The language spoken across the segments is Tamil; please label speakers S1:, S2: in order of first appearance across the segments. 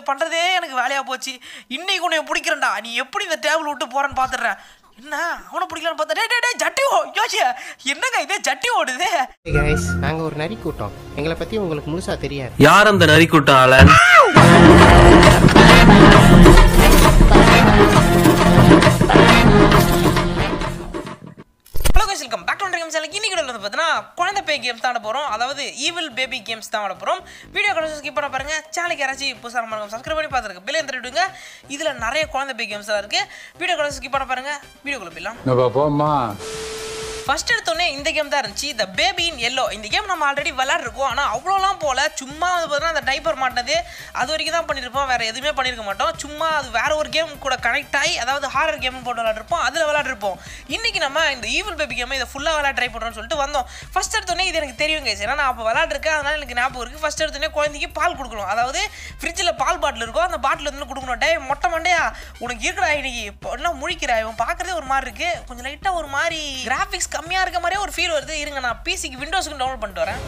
S1: பண்ணுறதே எனக்கு வேலையாக போச்சு இன்னைக்கு உன்னை பிடிக்கிறேன்டா நீ எப்படி இந்த டேபிள் விட்டு போகிறேன்னு பார்த்துடுறேன் என்ன அவனை பிடிக்கலான்னு பார்த்தா டே டே டே ஜட்டி ஓ யோசி என்னங்க இது ஜட்டி ஓடுது
S2: கைஸ் நாங்க ஒரு நரி கூட்டம் எங்களை பத்தி உங்களுக்கு முழுசா தெரியாது
S3: யார் அந்த நரிக்கூட்டம் ஆளன்
S1: hello guys welcome back to games channel இன்னைக்கு வந்து பார்த்தீங்கன்னா குழந்தை பேய் கேம்ஸ் தான் ஆட போகிறோம் அதாவது ஈவில் பேபி கேம்ஸ் தான் ஆட போகிறோம் வீடியோ கடைசி ஸ்கிப் பண்ண பாருங்க சேனலுக்கு யாராச்சும் புதுசாக நம்ம இருக்கும் சப்ஸ்கிரைப் பண்ணி பார்த்துருக்கு பில்லை விடுங்க இதில் நிறைய குழந்தை பேய் கேம்ஸ் தான் இருக்குது வீடியோ கடைசி ஸ்கிப் பண்ண பாருங்க வீடியோக்குள்ள போயிடலாம்
S4: நம்ம போமா
S1: ஃபர்ஸ்ட் எடுத்தோடனே இந்த கேம் தான் இருந்துச்சு த பேபி இன் எல்லோ இந்த கேம் நம்ம ஆல்ரெடி விளாட்ருக்கோம் ஆனால் அவ்வளோலாம் போல சும்மா வந்து பார்த்தீங்கன்னா அந்த டைப்பர் மாட்டினது அது வரைக்கும் தான் பண்ணியிருப்போம் வேறு எதுவுமே பண்ணியிருக்க மாட்டோம் சும்மா அது வேற ஒரு கேம் கூட கனெக்ட் ஆகி அதாவது ஹாரர் கேம் போட்டு விளாட்ருப்போம் அதில் விளாட்ருப்போம் இன்னைக்கு நம்ம இந்த ஈவில் பேபி கேம் இதை ஃபுல்லாக விளாட் ட்ரை பண்ணுறோம்னு சொல்லிட்டு வந்தோம் ஃபர்ஸ்ட் எடுத்தோடனே இது எனக்கு தெரியும் guys. ஏன்னா நான் அப்போ விளாட்ருக்கேன் அதனால எனக்கு ஞாபகம் இருக்குது ஃபர்ஸ்ட் எடுத்தோடனே குழந்தைக்கு பால் கொடுக்கணும் அதாவது ஃப்ரிட்ஜில் பால் பாட்டில் இருக்கும் அந்த பாட்டில் வந்து கொடுக்கணும் டே மொட்டை மண்டையா உனக்கு இருக்குடா இன்னைக்கு இப்போ என்ன முழிக்கிறா இவன் பார்க்குறதே ஒரு மாதிரி இருக்கு கொஞ்சம் லைட்டாக ஒரு மாதிரி கிராஃபிக்ஸ் கம்மியாக இருக்க மாதிரியே ஒரு ஃபீல் வருது இருங்க நான் பிசிக்கு விண்டோஸுக்கு டவுன்லோட் பண்ணிட்டு வரேன்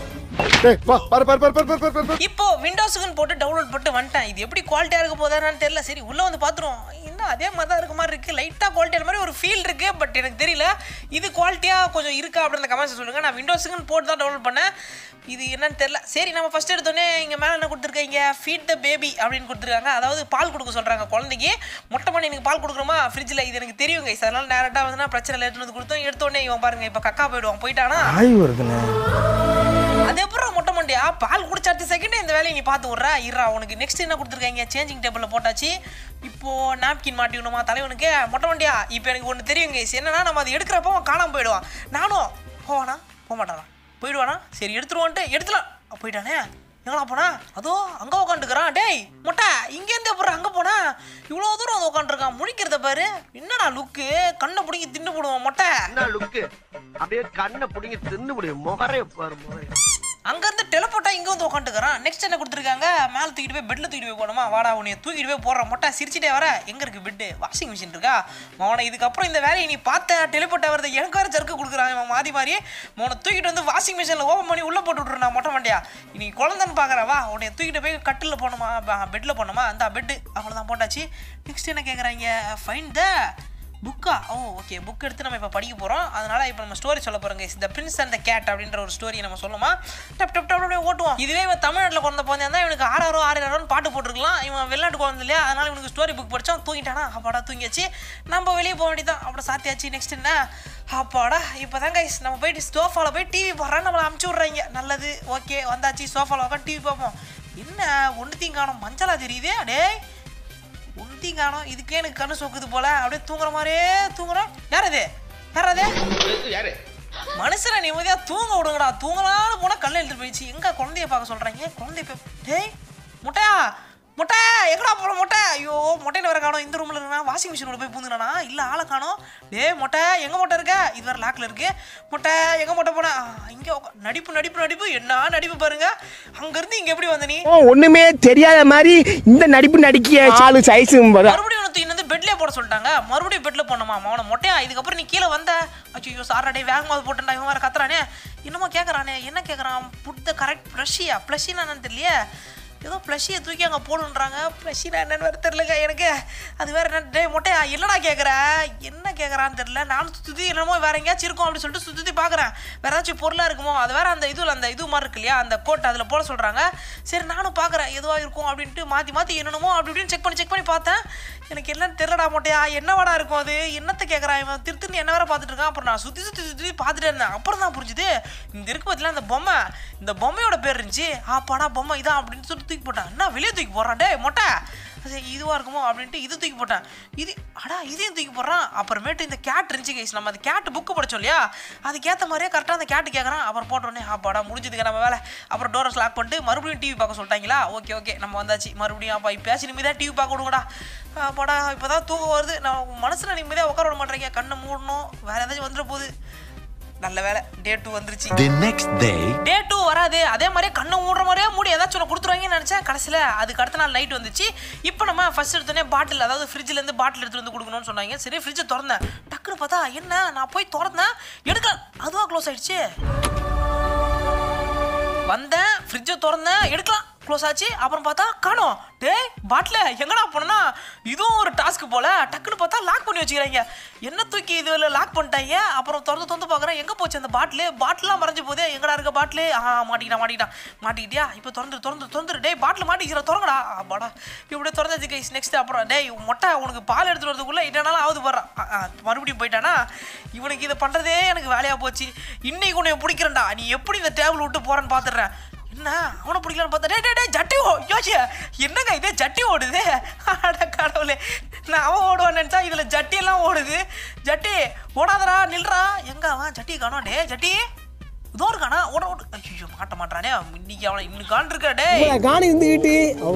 S1: இப்போ விண்டோஸுக்குன்னு போட்டு டவுன்லோட் பண்ணிட்டு வந்துட்டேன் இது எப்படி குவாலிட்டியாக இருக்க போதான்னு தெரியல சரி உள்ளே வந்து பார்த்துருவோம் இன்னும் அதே மாதிரி தான் இருக்க மாதிரி இருக்குது லைட்டாக குவாலிட்டியான மாதிரி ஒரு ஃபீல் இருக்குது பட் எனக்கு தெரியல இது குவாலிட்டியாக கொஞ்சம் இருக்கா அப்படின்னு கமெண்ட்ஸ் சொல்லுங்கள் நான் விண்டோஸுக்குன்னு போட்டு தான் டவுன்லோட் பண்ணேன் இது என்னன்னு தெரியல சரி நம்ம ஃபஸ்ட் எடுத்தோடனே இங்கே மேலே என்ன கொடுத்துருக்கீங்க ஃபீட் த பேபி அப்படின்னு கொடுத்துருக்காங்க அதாவது பால் கொடுக்க சொல்கிறாங்க குழந்தைக்கு மொட்டை பண்ணி எனக்கு பால் கொடுக்குறோமா ஃப்ரிட்ஜில் இது எனக்கு தெரியும் கைஸ் அதனால டேரெக்டாக வந்து பிரச்சனை இல்லை எடுத்துட்டு வந்து கொடுத்தோம் எடுத்தோடனே இவன் பாருங்க இப்போ கக்கா போயிடுவான் போயிட்டானா அது அப்புறம் மொட்டை மண்டியா பால் குடிச்ச அடுத்த செகண்ட் இந்த வேலையை நீ பார்த்து விட்றா இருறா உனக்கு நெக்ஸ்ட் என்ன கொடுத்துருக்காங்க சேஞ்சிங் டேபிளில் போட்டாச்சு இப்போ நாப்கின் மாட்டி விடணுமா தலைவனுக்கு மொட்டை மண்டியா இப்போ எனக்கு ஒன்று தெரியும் கைஸ் என்னன்னா நம்ம அது எடுக்கிறப்போ அவன் காணாம போயிடுவான் நானும் போவானா போக மாட்டானா போயிடுவானா சரி எடுத்துருவான்ட்டு எடுத்துலாம் அ, போயிட்டானே எங்கடா போனா அதோ அங்கே உட்காந்துக்கிறான் டேய் மொட்டை இங்கேருந்து அப்புறம் அங்கே போனா இவ்வளோ தூரம் வந்து உட்காந்துருக்கான் முழிக்கிறத பாரு என்னடா லுக்கு கண்ணை பிடிங்கி தின்னு போடுவான் மொட்டை
S5: என்ன லுக்கு அப்படியே கண்ணை புடிங்கி தின்னு முடியும் முகரே பாரு முகரே
S1: அங்கேருந்து டெலப்போட்டா இங்கே வந்து உட்காந்துக்கிறான் நெக்ஸ்ட் என்ன கொடுத்துருக்காங்க மேலே தூக்கிட்டு போய் பெட்டில் தூக்கிட்டு போய் போகணுமா வாடா உன்னைய தூக்கிட்டு போய் போடுற மொட்டை சிரிச்சிட்டே வர எங்கே இருக்குது பெட்டு வாஷிங் மிஷின் இருக்கா மோனை இதுக்கப்புறம் இந்த வேலையை நீ பார்த்த டெலிபோட்டா வரது எனக்கு வேறு ஜர்க்கு கொடுக்குறான் இவன் மாறி மாறி மோனை தூக்கிட்டு வந்து வாஷிங் மிஷினில் ஓப்பன் பண்ணி உள்ளே போட்டு விட்ருண்ணா மொட்டை மண்டியா நீ குழந்தைன்னு பார்க்குறேன் வா உன்னைய தூக்கிட்டு போய் கட்டில் போகணுமா பெட்டில் போகணுமா அந்த பெட்டு அவ்வளோதான் போட்டாச்சு நெக்ஸ்ட் என்ன கேட்குறாங்க ஃபைன் த புக்கா ஓ ஓகே புக் எடுத்து நம்ம இப்போ படிக்க போகிறோம் அதனால் இப்போ நம்ம ஸ்டோரி சொல்ல போகிறோங்க the prince and the cat அப்படின்ற ஒரு ஸ்டோரி நம்ம சொல்லுமா டப் டப் டப் அப்படியே ஓட்டுவோம் இதுவே இவன் தமிழ்நாட்டில் குழந்த போயிருந்தா இவனுக்கு ஆறாரோ ஆறாரோன்னு பாட்டு போட்டிருக்கலாம் இவன் வெளிநாட்டு குழந்தை இல்லையா அதனால் இவனுக்கு ஸ்டோரி புக் படித்தான் தூங்கிட்டானா அப்பாடா தூங்கியாச்சு நம்ம வெளியே போக வேண்டியதான் அப்புறம் சாத்தியாச்சு நெக்ஸ்ட் என்ன அப்பாடா இப்போ தான் கைஸ் நம்ம போயிட்டு சோஃபாவில் போய் டிவி போடுறான் நம்மளை அமுச்சு விட்றாங்க நல்லது ஓகே வந்தாச்சு சோஃபாவில் உட்காந்து டிவி பார்ப்போம் என்ன ஒன்றுத்தையும் காணும் மஞ்சளா தெரியுது டேய் ஒன்றையும் காணும் இதுக்கே எனக்கு கண்ணு சொக்குது போல அப்படியே தூங்குற மாதிரியே தூங்குறோம் யார் அது யார் அது
S5: யாரு
S1: மனுஷனை நிம்மதியா தூங்க விடுங்கடா தூங்கலான்னு போனா கல்ல எழுதிட்டு போயிடுச்சு எங்க குழந்தைய பார்க்க சொல்றாங்க குழந்தைய போய் டேய் முட்டையா முட்டை எங்கடா போற முட்டை ஐயோ முட்டையில வேற காணோம் இந்த ரூம்ல இருக்கா வாஷிங் மிஷினோட போய் பூந்துனானா இல்ல ஆளை காணோம் டேய் முட்டை எங்க முட்டை இருக்க இது வேற லாக்ல இருக்கு முட்டை எங்க முட்டை போன ஆ, இங்க உக்கா- நடிப்பு நடிப்பு நடிப்பு என்ன நடிப்பு பாருங்க அங்க இருந்து இங்க எப்படி வந்த நீ
S6: ஒண்ணுமே தெரியாத மாதிரி இந்த நடிப்பு நடிக்கிய ஆளு சைஸும்
S1: மறுபடியும் உனக்கு இன்னும் பெட்லயே போட சொல்லிட்டாங்க மறுபடியும் பெட்ல போனோமா அவனை மொட்டையா இதுக்கப்புறம் நீ கீழே வந்த ஐயோ சாராடே வேகமாக போட்டேன்டா இவன் வேற கத்துறானே என்னமோ கேட்குறானே என்ன கேட்குறான் புட் த கரெக்ட் ப்ளஷியா ப்ளஷினா என்னன்னு தெரியல ஏதோ ப்ளஷியை தூக்கி அங்கே போடுன்றாங்க ப்ளஷினா என்னன்னு வேறு தெரியலங்க எனக்கு அது வேற என்ன டேய் மொட்டையா என்னடா கேட்குற என்ன கேட்குறான்னு தெரியல நானும் சுற்றி என்னமோ வேற எங்கேயாச்சும் இருக்கும் அப்படின்னு சொல்லிட்டு சுற்றி பார்க்குறேன் வேற ஏதாச்சும் பொருளாக இருக்குமோ அது வேற அந்த இதுல அந்த இது மாதிரி இருக்கு இல்லையா அந்த கோட் அதில் போட சொல்கிறாங்க சரி நானும் பார்க்குறேன் எதுவாக இருக்கும் அப்படின்ட்டு மாற்றி மாற்றி என்னென்னமோ அப்படி இப்படின்னு செக் பண்ணி செக் பண்ணி பார்த்தேன் எனக்கு என்னன்னு தெரியலடா மொட்டையா என்ன வாடா இருக்கும் அது என்னத்தை கேட்குறான் இவன் திருத்துன்னு என்ன வேற பார்த்துட்டு இருக்கான் அப்புறம் நான் சுற்றி சுற்றி சுற்றி பார்த்துட்டே இருந்தேன் அப்புறம் தான் புரிஞ்சுது இந்த இருக்கு பார்த்தீங்களா அந்த பொம்மை இந்த பொம்மையோட பேர் இருந்துச்சு ஆப்பாடா பொம்மை இதான் அப்படின்னு சொல்லிட்டு தூக்கி போட்டான் என்ன வெளியே தூக்கி போடுறான் டேய் மொட்டை சரி இதுவாக இருக்குமோ அப்படின்ட்டு இது தூக்கி போட்டேன் இது அடா இதையும் தூக்கி போடுறான் அப்புறமேட்டு இந்த கேட் இருந்துச்சு கைஸ் நம்ம அந்த கேட்டு புக்கு படிச்சோம் இல்லையா அதுக்கேற்ற மாதிரியே கரெக்டாக அந்த கேட்டு கேட்குறான் அப்புறம் போட்டோடனே ஆப்பாடா முடிஞ்சதுக்கு நம்ம வேலை அப்புறம் டோரஸ் லாக் பண்ணிட்டு மறுபடியும் டிவி பார்க்க சொல்லிட்டாங்களா ஓகே ஓகே நம்ம வந்தாச்சு மறுபடியும் அப்பா இப்பயாச்சும் நிம்மதியாக டிவி பார்க்க விடுங்கடா அப்பாடா இப்போ தான் தூக்கம் வருது நான் மனசில் நிம்மதியாக உட்கார விட மாட்டேங்க கண்ணை மூடணும் வேறு ஏதாச்சும் வந்துட போகுது நல்ல வேலை டே டூ வந்துருச்சு
S7: The next day,
S1: day two வராது அதே மாதிரியே கண்ணை மூடுற மாதிரியே மூடி ஏதாச்சும் ஒன்று கொடுத்துருவாங்கன்னு நினச்சேன் கடைசியில் அதுக்கு அடுத்த நாள் லைட் வந்துச்சு இப்போ நம்ம ஃபர்ஸ்ட் எடுத்தோடனே பாட்டில் அதாவது ஃப்ரிட்ஜ்லேருந்து பாட்டில் எடுத்துட்டு வந்து கொடுக்கணும்னு சொன்னாங்க சரி ஃப்ரிட்ஜை திறந்தேன் டக்குன்னு பார்த்தா என்ன நான் போய் திறந்தேன் எடுக்க அதுவாக க்ளோஸ் ஆயிடுச்சு வந்தேன் ஃப்ரிட்ஜை திறந்தேன் எடுக்கலாம் க்ளோஸ் ஆச்சு அப்புறம் பார்த்தா காணோம் டேய் பாட்டில் எங்கடா போனா இதுவும் ஒரு டாஸ்க் போல டக்குன்னு பார்த்தா லாக் பண்ணி வச்சுக்கிறாங்க என்ன தூக்கி இதுல லாக் பண்ணிட்டாங்க அப்புறம் திறந்து திறந்து பார்க்குறேன் எங்கே போச்சு அந்த பாட்டில் பாட்டிலாம் மறைஞ்சு போதே எங்கடா இருக்க பாட்டில் ஆ மாட்டிக்கிட்டான் மாட்டிக்கிட்டான் மாட்டிக்கிட்டியா இப்போ திறந்து திறந்து திறந்துரு டேய் பாட்டில் மாட்டிக்கிற திறங்கடா பாடா இப்படியே திறந்தாச்சு கைஸ் நெக்ஸ்ட் அப்புறம் டேய் மொட்டை உனக்கு பால் எடுத்துட்டு வரதுக்குள்ள என்னனாலும் ஆகுது போடுறான் மறுபடியும் போயிட்டானா இவனுக்கு இதை பண்ணுறதே எனக்கு வேலையாக போச்சு இன்னைக்கு உன்னை பிடிக்கிறேன்டா நீ எப்படி இந்த டேபிள் விட்டு போறேன்னு பார்த்துடுறேன் என்ன அவனை பிடிக்கலான்னு பார்த்தா டே டே டே ஜட்டி ஓ யோசி என்னங்க இதே ஜட்டி ஓடுது அட கடவுளே நான் அவன் ஓடுவான்னு நினச்சா இதில் ஜட்டியெல்லாம் ஓடுது ஜட்டி ஓடாதடா நில்றா எங்க அவன் ஜட்டி காணோம் டே ஜட்டி இதோ இருக்கானா ஓட ஓடு ஐயோ மாட்ட மாட்டானே இன்னைக்கு அவனை இன்னும் கான் இருக்கா டே
S6: காணி இருந்துகிட்டு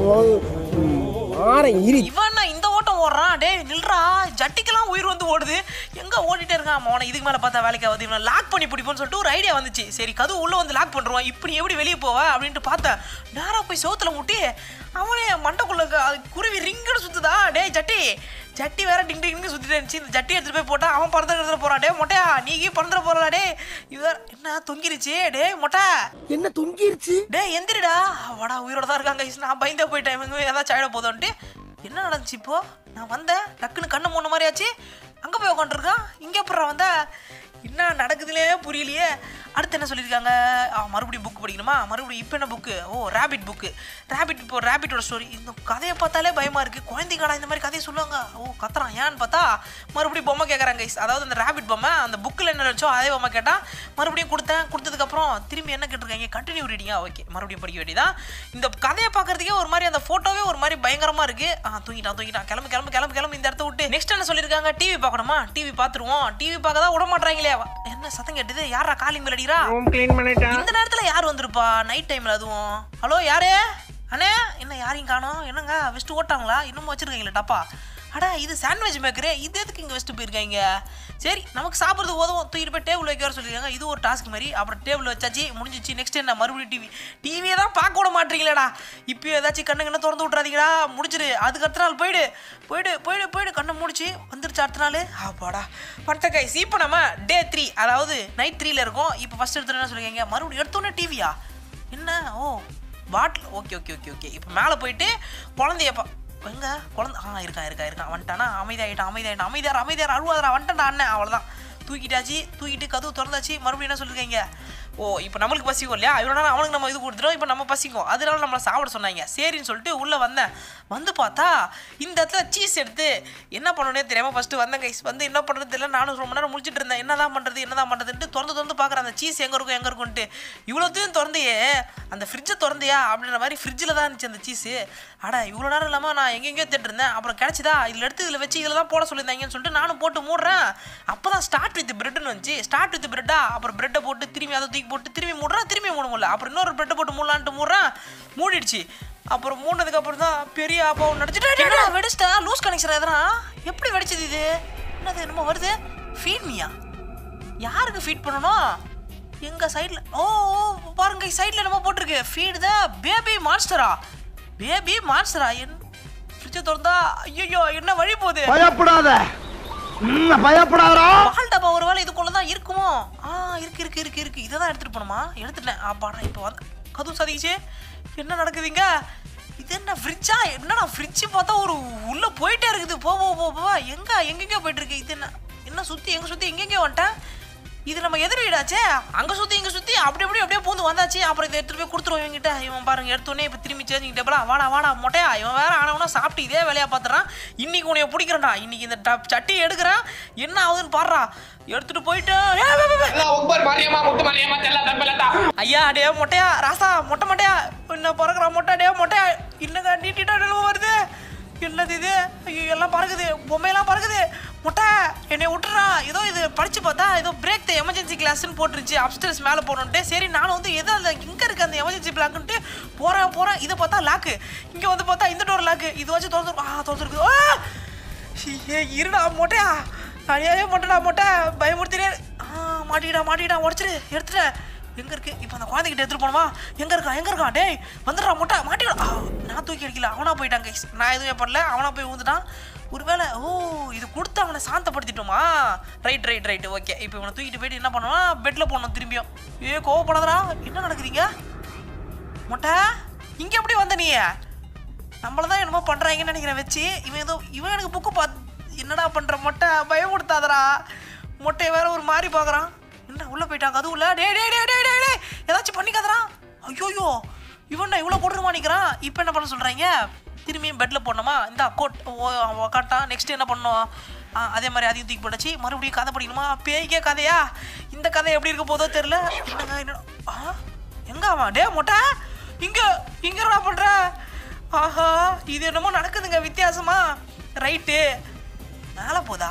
S6: ஆரம் இரு
S1: இவன் என்ன இந்த ஓட்டம் ஓடுறான் டேய் நில்றா ஜட்டிக்கெல்லாம் உயிர் வந்து ஓடுது எங்க ஓடிட்டே இருக்கான் அவனை இதுக்கு மேல பார்த்தா வேலைக்கு ஆகுது இவனை லாக் பண்ணி பிடிப்போம்னு சொல்லிட்டு ஒரு ஐடியா வந்துச்சு சரி கதவு உள்ள வந்து லாக் பண்றோம் இப்படி எப்படி வெளியே போவ அப்படின்ட்டு பார்த்தேன் நேரா போய் சோத்துல முட்டி அவனே மண்டைக்குள்ள க- அது குருவி ரிங்குன்னு சுத்துதா டேய் ஜட்டி ஜட்டி வேற டிங் டிங்னு சுத்திட்டு இருந்துச்சு இந்த ஜட்டி எடுத்துட்டு போய் போட்டா அவன் பறந்து எடுத்துட போறான் டே மொட்டையா நீங்க பறந்துட போறா டே இது வேற- என்ன தொங்கிருச்சு டேய் மொட்டை
S6: என்ன தொங்கிருச்சு
S1: டேய் எந்திரிடா வாடா உயிரோட தான் இருக்காங்க ஐஸ். நான் பயந்தே போயிட்டேன் இவங்க ஏதாச்சும் ஆயிட போதோன்ட்டு என்ன நடந்துச்சு இப்போ நான் வந்தேன் டக்குன்னு கண்ணு மூணு மாதிரி ஆச்சு அங்கே போய் உட்காந்துருக்கான் இங்கே அப்புறம் வந்தா என்ன நடக்குதுலே புரியலையே அடுத்து என்ன சொல்லியிருக்காங்க ஆ, மறுபடியும் புக் படிக்கணுமா மறுபடியும் இப்போ என்ன book oh rabbit book rabbit இப்போ ரேபிட்டோட ஸ்டோரி இந்த கதையை பார்த்தாலே பயமாக இருக்குது குழந்தைங்களா இந்த மாதிரி கதையை சொல்லுவாங்க ஓ கத்துறான் ஏன்னு பார்த்தா மறுபடியும் பொம்மை கேட்குறாங்க guys. அதாவது அந்த ரேபிட் பொம்மை அந்த புக்கில் என்ன நினச்சோ அதே பொம்மை கேட்டால் மறுபடியும் கொடுத்தேன் கொடுத்ததுக்கப்புறம் திரும்பி என்ன கேட்டிருக்காங்க கண்டினியூ ரீடிங்கா ஓகே மறுபடியும் படிக்க வேண்டியதான் இந்த கதையை பார்க்கறதுக்கே ஒரு மாதிரி அந்த ஃபோட்டோவே ஒரு மாதிரி பயங்கரமாக இருக்குது ஆ தூங்கிட்டான் தூங்கிட்டான் கிளம்பு கிளம்பு கிளம்பு கிளம்பு இந்த இடத்த விட்டு நெக்ஸ்ட் என்ன சொல்லியிருக்காங்க டிவி பார்க்கணுமா டிவி பார்த்துருவோம் டிவி பார்க்க தான் விட மாட்டாங்களே என்ன சத்தம் கேட்டுது யாரா காலிங் மேல் அடிக்கிறா
S6: க்ளீன் பண்ணிட்டேன்
S1: இந்த நேரத்துல யார் வந்திருப்பா நைட் டைம்ல அதுவும் ஹலோ யாரு அண்ணே என்ன யாரையும் காணோம் என்னங்க வெஸ்ட் ஓட்டாங்களா இன்னும் வச்சிருக்கீங்களா டப்பா அடா இது சாண்ட்விச் மேக்கரு இது எதுக்கு இங்கே வெஸ்ட் போயிருக்காங்க சரி நமக்கு சாப்பிட்றது உதவும் தூக்கிட்டு போய் டேபிள் வைக்க வர சொல்லியிருக்காங்க இது ஒரு டாஸ்க் மாதிரி அப்புறம் டேபிள் வச்சாச்சு முடிஞ்சிச்சு நெக்ஸ்ட் என்ன மறுபடியும் டிவி டிவியை தான் பார்க்க விட மாட்டீங்களேடா இப்போ ஏதாச்சும் கண்ணு கண்ணு திறந்து விட்றாதீங்கடா முடிச்சிரு அதுக்கு அடுத்த நாள் போயிடு போயிடு போயிடு போயிடு கண்ணை முடிச்சு வந்துருச்சு அடுத்த நாள் ஆப்பாடா பட்ட கைஸ் இப்போ நம்ம டே த்ரீ அதாவது நைட் த்ரீல இருக்கோம் இப்போ ஃபர்ஸ்ட் எடுத்து என்ன சொல்லுவீங்க மறுபடியும் எடுத்தோன்னே டிவியா என்ன oh bottle okay okay okay okay இப்போ மேலே போயிட்டு குழந்தைய பா எங்க குழந்தை ஆ இருக்கா இருக்கா இருக்கா வந்துட்டானா அமைதியாயிட்டான் அமைதியாயிட்டான் அமைதியார் அமைதியார் அழுவாதரா வந்துட்டான்டா அண்ணன் அவ்வளோதான் தூக்கிட்டாச்சு தூக்கிட்டு கதவு திறந்தாச்சு மறுபடியும் என்ன சொல்லிருக்கீங்க ஓ இப்போ நம்மளுக்கு பசிக்கும் இல்லையா இவ்வளோ நேரம் அவனுக்கு நம்ம இது கொடுத்துட்டோம் இப்போ நம்ம பசிக்கும் அதனால நம்மளை சாப்பிட சொன்னாங்க சரின்னு சொல்லிட்டு உள்ளே வந்தேன் வந்து பார்த்தா இந்த இடத்துல சீஸ் எடுத்து என்ன பண்ணணும்னே தெரியாமல் ஃபஸ்ட்டு வந்தேன் கைஸ் வந்து என்ன பண்ணுறது தெரியல நானும் ரொம்ப நேரம் முடிச்சிட்டு இருந்தேன் என்னதான் பண்ணுறது என்னதான் பண்ணுறதுன்ட்டு திறந்து திறந்து பார்க்குறேன் அந்த சீஸ் எங்கே இருக்கும் எங்கே இருக்கும்ன்ட்டு இவ்வளோத்தையும் திறந்தையே அந்த ஃப்ரிட்ஜை திறந்தியா அப்படின்ற மாதிரி ஃப்ரிட்ஜில் தான் இருந்துச்சு அந்த சீஸு அட இவ்வளோ நேரம் இல்லாமல் நான் எங்கெங்கேயோ தேட்டிருந்தேன் அப்புறம் கிடச்சிதா இதில் எடுத்து இதில் வச்சு இதில் தான் போட சொல்லியிருந்தாங்கன்னு சொல்லிட்டு நானும் போட்டு மூடுறேன் அப்போ தான் ஸ்டார்ட் வித் பிரெட்னு வந்துச்சு ஸ்டார்ட் வித் பிரெட்டா அப்புறம் பிரெட்டை போட்டு திரும்பி அதை தூக்கி போட்டு திரும்பி மூடுறேன் திரும்பி மூட முடியல அப்புறம் இன்னொரு பிரெட்டை போட்டு மூடலான்ட்டு மூடுறேன் மூடிடுச்சு அப்புறம் மூடினதுக்கு அப்புறம் தான் பெரிய ஆப்பாவும் நடிச்சுட்டு என்னடா வெடிச்சிட்டா லூஸ் கனெக்ஷன் எதனா எப்படி வெடிச்சது இது என்னது என்னமோ வருது ஃபீட் மீயா யாருக்கு ஃபீட் பண்ணணும் எங்க சைடுல ஓ ஓ, பாருங்க சைடுல நம்ம போட்டிருக்கு ஃபீட் த பேபி மான்ஸ்டரா பேபி மான்ஸ்டரா என் ஃப்ரிட்ஜை திறந்தா ஐயோ என்ன வழி போகுது
S5: பயப்படாத ம், பயப்படாதடா
S1: பால் டப்பா ஒருவேளை இதுக்குள்ள தான் இருக்குமோ ஆ இருக்கு இருக்கு இருக்கு இருக்கு இதை தான் எடுத்துட்டு போகணுமா எடுத்துட்டேன் ஆப்பாடா இப்போ வந்து கதவு சதிச்சு என்ன நடக்குதுங்க இது என்ன ஃப்ரிட்ஜா என்னடா ஃப்ரிட்ஜ் பார்த்தா ஒரு உள்ள போயிட்டே இருக்குது போ போ போ போ எங்க எங்கெங்கேயோ போயிட்டு இருக்கு இது என்ன என்ன சுத்தி எங்க சுத்தி எங்கெங்கேயோ வந்துட்டேன் இது நம்ம எதிர் வீடாச்சே அங்க சுத்தி இங்க சுத்தி அப்படி அப்படி அப்படியே பூந்து வந்தாச்சு அப்புறம் இதை எடுத்துட்டு போய் கொடுத்துருவோம் இவங்கிட்ட இவன் பாருங்க எடுத்தோடனே இப்போ திரும்பி சேஞ்சிங் டேபிளா வாடா வாடா மொட்டையா இவன் வேற ஆனவனா சாப்பிட்டு இதே வேலையா பார்த்துறான் இன்னைக்கு உன்னைய பிடிக்கிறேன்டா இன்னைக்கு இந்த டப் சட்டி எடுக்கிறேன் என்ன ஆகுதுன்னு பாடுறா எடுத்துட்டு போயிட்டு ஏய், வே, வே, வே. ஐயா டே மொட்டையா ராசா மொட்டை மொட்டையா என்ன பிறகுறா மொட்டை டே மொட்டையா என்னங்க நீட்டிட்டா நிலவு வருது என்னது இது ஐயோ எல்லாம் பறக்குது பொம்மையெல்லாம் பறக்குது மொட்டை என்னை விட்டுறா ஏதோ இது படிச்சு பார்த்தா ஏதோ பிரேக் த எமர்ஜென்சி கிளாஸ்னு போட்டுருச்சு அப்ஸ்டர்ஸ் மேலே போகணுன்ட்டு சரி நானும் வந்து எதோ அந்த இங்கே இருக்க அந்த எமர்ஜென்சி பிளாக்குன்ட்டு போகிறேன் போகிறேன் இதை பார்த்தா லாக்கு இங்கே வந்து பார்த்தா இந்த டோர் லாக்கு இது வச்சு திறந்து ஆ திறந்துருக்கு ஆ ஏ இருடா மொட்டையா அடியாவே மொட்டைடா மொட்டை பயமுறுத்தினே ஆ மாட்டிக்கிடா மாட்டிக்கிடா உடச்சிரு எடுத்துட்டேன் எங்கே இருக்கு இப்போ அந்த குழந்தைகிட்ட எடுத்துட்டு போனோமா எங்கே இருக்கா எங்கே இருக்கான் டேய் வந்துடுறா மொட்டை மாட்டிடா ஆ, நான் தூக்கி அடிக்கல அவனா போயிட்டாங்க guys. நான் எதுவுமே பண்ணல அவனா போய் ஊந்துட்டான் ஒருவேளை ஓ இது கொடுத்து அவனை சாந்தப்படுத்திட்டோமா ரைட் ரைட் ரைட் ஓகே இப்போ இவனை தூக்கிட்டு போயிட்டு என்ன பண்ணுவான் பெட்டில் போடணும் திரும்பியும் ஏ கோவப்படாதடா என்ன நடக்குறீங்க மொட்டை இங்கே எப்படி வந்த நீ நம்மள தான் என்னமோ பண்ணுறாங்கன்னு நினைக்கிறேன் வச்சு இவன் ஏதோ இவன் எனக்கு புக்கு பார்த்து என்னடா பண்ணுற மொட்டை பயம் கொடுத்தாதடா மொட்டையை வேற ஒரு மாதிரி பார்க்குறான் என்ன உள்ளே போயிட்டாங்க அதுவும் இல்லை டே டே டே டே டே டே ஏதாச்சும் பண்ணிக்காதடா ஐயோயோ இவன் இவ்வளோ போட்டுருமா நிற்கிறான் இப்போ என்ன பண்ண சொல்கிறாங்க திரும்பியும் பெட்டில் போடணுமா இந்த அக்கௌண்ட் உக்காட்டான் நெக்ஸ்ட் என்ன பண்ணோம் ஆ, அதே மாதிரி அதையும் தூக்கி போட்டாச்சு மறுபடியும் கதை படிக்கணுமா பேய்க்கே கதையா இந்த கதை எப்படி இருக்க போதோ தெரில என்னங்க என்ன ஆ எங்க அவன் டே மொட்டை இங்க இங்க என்ன பண்ற ஆஹா இது என்னமோ நடக்குதுங்க வித்தியாசமா ரைட்டு மேலே போதா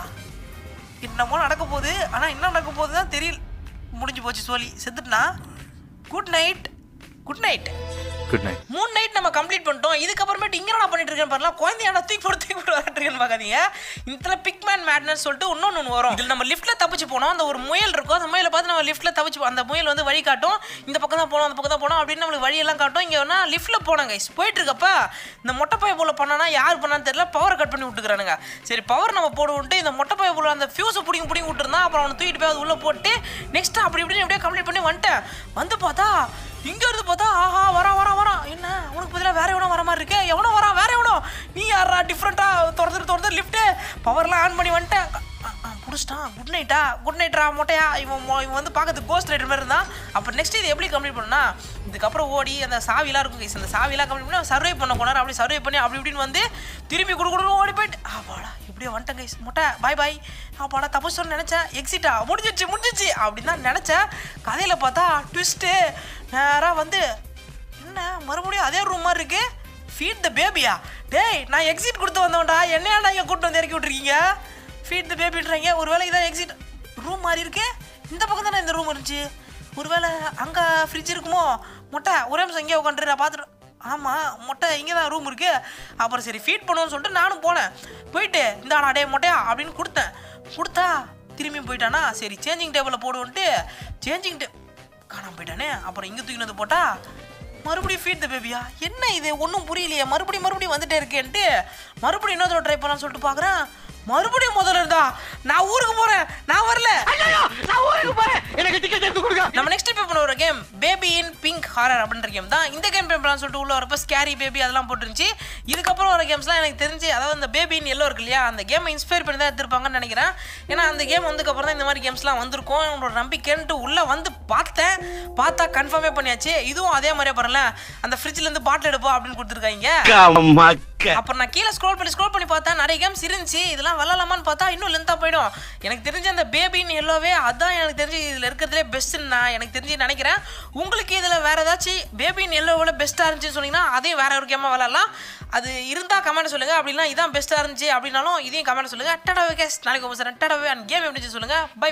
S1: என்னமோ நடக்க போகுது ஆனால் என்ன நடக்க போகுது தான் தெரியல முடிஞ்சு போச்சு சோலி செத்துட்டுனா good night good night
S3: good night
S1: மூணு நைட் நம்ம கம்ப்ளீட் பண்ணிட்டோம் இதுக்கப்புறமேட்டு இங்கே நான் பண்ணிட்டு இருக்கேன் பாருலாம் குழந்தையான தூக்கி போட்டு தூக்கி போட்டு விளையாட்டுருக்கேன்னு பார்க்காதீங்க இதில் பிக்மேன் மேட்னஸ் சொல்லிட்டு இன்னொன்று ஒன்று வரும் இதில் நம்ம லிஃப்ட்டில் தப்பிச்சு போனோம் அந்த ஒரு முயல் இருக்கும் அந்த முயலை பார்த்து நம்ம லிஃப்ட்டில் தப்பிச்சு போ- அந்த முயல் வந்து வழி காட்டும் இந்த பக்கம் தான் போனோம் அந்த பக்கம் தான் போனோம் அப்படின்னு நம்மளுக்கு வழியெல்லாம் காட்டும் இங்கே வேணா லிஃப்ட்டில் போனோம் கைஸ் போயிட்டு இருக்கப்ப இந்த மொட்டை பைய போல பண்ணனா யார் பண்ணான்னு தெரியல பவர் கட் பண்ணி விட்டுக்கிறானுங்க சரி பவர் நம்ம போடுவோன்ட்டு இந்த மொட்டை பைய போல அந்த ஃபியூஸை பிடிங்க பிடிங்க விட்டுருந்தா அப்புறம் அவனை தூக்கிட்டு போய் அது உள்ளே போட்டு நெக்ஸ்ட் அப்படி இப்படின்னு எப்படியே கம்ப்ளீட் பண்ணி வந்துட்டேன் வந்து பார்த்தா இங்க இருந்து பார்த்தா ஆஹா வரான் வரான் வரான் என்ன உனக்கு பதிலாக வேற எவனோ வர மாதிரி இருக்கு எவனோ வரான் வேற எவனோ நீ யாரா டிஃப்ரெண்டா திறந்து திறந்து லிஃப்ட்டு பவர்லாம் ஆன் பண்ணி வந்துட்டேன் பிடிச்சிட்டான் குட் நைட்டா குட் நைட்ரா மொட்டையா இவன் மொ- இவன் வந்து பார்க்கறதுக்கு கோஸ்ட் ரைடர் மாதிரி இருந்தான் அப்போ நெக்ஸ்ட் இது எப்படி கம்ப்ளீட் பண்ணா இதுக்கப்புறம் ஓடி அந்த சாவிலாம் இருக்கும் guys. அந்த சாவிலாம் கம்ப்ளீட் பண்ணி சர்வை பண்ண போனார் அப்படி சர்வை பண்ணி அப்படி இப்படின்னு வந்து திரும்பி குடு குடு ஓடி போயிட்டு ஆப்பாடா இப்படியே வந்துட்டேன் கைஸ் மொட்டை பாய் பாய் ஆப்பாடா தப்பு நினச்சேன் எக்ஸிட்டா முடிஞ்சிச்சு முடிஞ்சிச்சு அப்படின்னு தான் நினச்சேன் கதையில் பார்த்தா ட்விஸ்ட்டு நேராக வந்து என்ன மறுபடியும் அதே ரூம் மாதிரி இருக்கு ஃபீட் த பேபியா டேய் நான் எக்ஸிட் கொடுத்து வந்தோம்டா என்னையாடா இங்கே கூட்டு வந்து இறக்கி விட்ருக்கீங்க ஃபீட் த பேபின்றாங்க ஒருவேளை இதான் எக்ஸிட் ரூம் மாதிரி இருக்கு இந்த பக்கம் தானே இந்த ரூம் இருந்துச்சு ஒருவேளை அங்கே ஃப்ரிட்ஜ் இருக்குமோ மொட்டை ஒரே நிமிஷம் இங்கே உட்காந்துரு நான் பார்த்துட்டு ஆமாம் மொட்டை இங்கே தான் ரூம் இருக்கு அப்புறம் சரி ஃபீட் பண்ணுவோன்னு சொல்லிட்டு நானும் போனேன் போயிட்டு இந்தாடா டே மொட்டையா அப்படின்னு கொடுத்தேன் கொடுத்தா திரும்பி போயிட்டானா சரி சேஞ்சிங் டேபிளில் போடுவோன்ட்டு சேஞ்சிங் டே காணாம போயிட்டானே அப்புறம் இங்கே தூக்கினது வந்து போட்டா மறுபடியும் ஃபீட் த பேபியா என்ன இது ஒன்றும் புரியலையே மறுபடியும் மறுபடியும் வந்துட்டே இருக்கேன்ட்டு மறுபடியும் இன்னொரு ட்ரை பண்ணலாம்னு சொல்லிட்டு பார்க்குறேன் மறுபடியும் முதல்ல இருந்தா நான் ஊருக்கு போகிறேன் நான் வரல
S5: நான் ஊருக்கு போறேன் எனக்கு டிக்கெட் எடுத்து கொடுங்க
S1: நம்ம நெக்ஸ்ட் ப்ளே பண்ண ஒரு game baby in pink horror அப்படின்ற கேம் தான் இந்த கேம் ப்ளே பண்ணலாம்னு சொல்லிட்டு உள்ள வரப்போ ஸ்கேரி பேபி அதெல்லாம் போட்டுருந்துச்சு இதுக்கப்புறம் வர கேம்ஸ்லாம் எனக்கு தெரிஞ்சு அதாவது அந்த பேபின்னு எல்லோ இருக்கு இல்லையா அந்த கேமை இன்ஸ்பயர் பண்ணி தான் எடுத்திருப்பாங்கன்னு நினைக்கிறேன் ஏன்னா அந்த கேம் வந்ததுக்கப்புறம் தான் இந்த மாதிரி கேம்ஸ்லாம் வந்திருக்கும் என்னோட நம்பிக்கைன்ட்டு உள்ளே வந்து பார்த்தேன் பார்த்தா கன்ஃபார்மே பண்ணியாச்சு இதுவும் அதே மாதிரியே பாருங்களேன் அந்த ஃப்ரிட்ஜ்லேருந்து பாட்டில் எடுப்போம் அப்படின்னு கொடுத்துருக்காங்க
S5: மக்க
S1: அப்புறம் நான் கீழே ஸ்க்ரோல் பண்ணி ஸ்க்ரோல் பண்ணி பார்த்தா நிறைய கேம்ஸ் இருந்துச்சு இதெல்லாம் விளாடலாமான்னு பார்த்தா இன்னும் லென்த்தாக போயிடும் எனக்கு தெரிஞ்ச அந்த பேபின்னு எல்லோவே அதான் எனக்கு தெரிஞ்சு இதில் இருக்கிறதுலே பெஸ்ட்டுன்னு நான் எனக்கு தெரிஞ்சு நினைக்கிறேன் உங்களுக்கு இதில் வேறு ஏதாச்சும் பேபின்னு எல்லோவோட பெஸ்ட்டாக இருந்துச்சுன்னு சொன்னீங்கன்னா அதையும் வேற ஒரு கேமாக விளாட்லாம் அது இருந்தால் கமெண்ட் சொல்லுங்கள் அப்படின்னா இதான் பெஸ்ட்டாக இருந்துச்சு அப்படின்னாலும் இதையும் கமெண்ட் சொல்லுங்கள் டடாவே கேஸ் நாளைக்கு உங்கள் சார் டடாவே அண்ட் கேம் எப்படி சொல்லுங்கள் பை